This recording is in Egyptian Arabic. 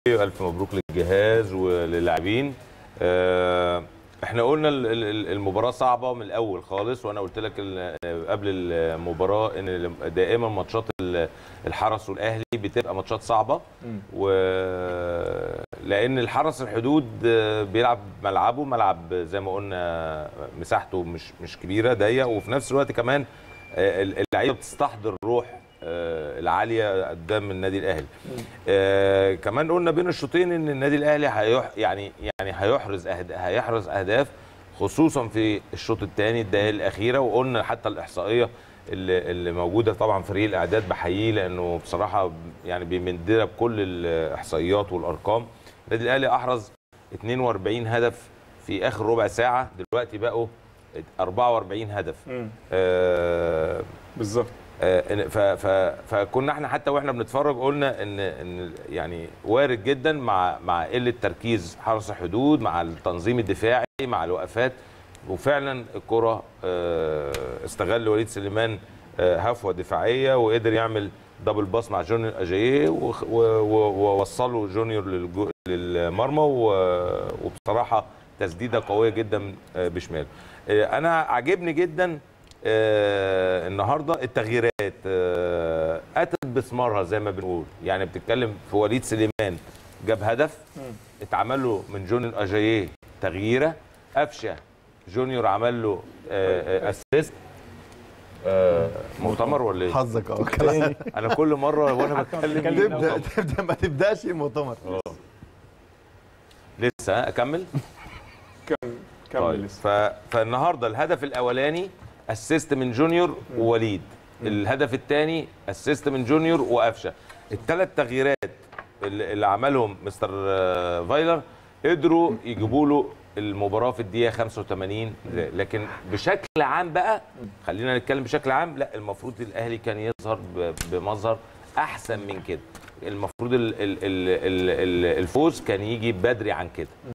الف مبروك للجهاز وللاعبين آه، احنا قلنا ال- ال- المباراه صعبه من الاول خالص وانا قلت لك ال- قبل المباراه ان دائما ماتشات ال- الحرس والاهلي بتبقى ماتشات صعبه و لان الحرس الحدود آه، بيلعب ملعبه ملعب زي ما قلنا مساحته مش مش كبيره ضيق وفي نفس الوقت كمان آه، اللعيبه بتستحضر روح آه، العاليه قدام النادي الاهلي آه كمان قلنا بين الشوطين ان النادي الاهلي هيح يعني يعني هيحرز أهد... هيحرز اهداف خصوصا في الشوط الثاني الدقائق الاخيره وقلنا حتى الاحصائيه اللي, اللي موجوده طبعا فريق الاعداد بحييه لانه بصراحه يعني بيمدنا بكل الاحصائيات والارقام النادي الاهلي احرز 42 هدف في اخر ربع ساعه دلوقتي بقوا 44 هدف آه بالظبط آه، ف- ف- فكنا احنا حتى واحنا بنتفرج قلنا ان ان يعني وارد جدا مع مع قله تركيز حرس الحدود مع التنظيم الدفاعي مع الوقفات وفعلا الكره آه، استغل وليد سليمان آه، هفوه دفاعيه وقدر يعمل دبل باس مع جونيور اجاييه وخ- و- و- ووصله جونيور للجو- للمرمى و- وبصراحه تسديده قويه جدا آه، بشماله آه، انا عاجبني جدا آه، النهارده التغييرات آه، اتت بثمارها زي ما بنقول يعني بتتكلم في وليد سليمان جاب هدف اتعمل له من جونيور اجاييه تغييره قفشه جونيور عمل له آه، آه، اسيست آه، مؤتمر ولا ايه؟ حظك اه كلام انا كل مره وانا بتكلم تبدا تبدا ما تبداش المؤتمر لسه ها؟ اكمل كمل كمل طيب لسه ف... فالنهارده الهدف الاولاني اسيست من جونيور ووليد الهدف الثاني اسيست من جونيور وقفشه الثلاث تغييرات اللي اللي عملهم مستر آه، فايلر قدروا يجيبوا له المباراه في الدقيقه 85 لكن بشكل عام بقى خلينا نتكلم بشكل عام لا المفروض الاهلي كان يظهر ب- بمظهر احسن من كده المفروض ال- ال- ال- ال- ال- الفوز كان يجي بدري عن كده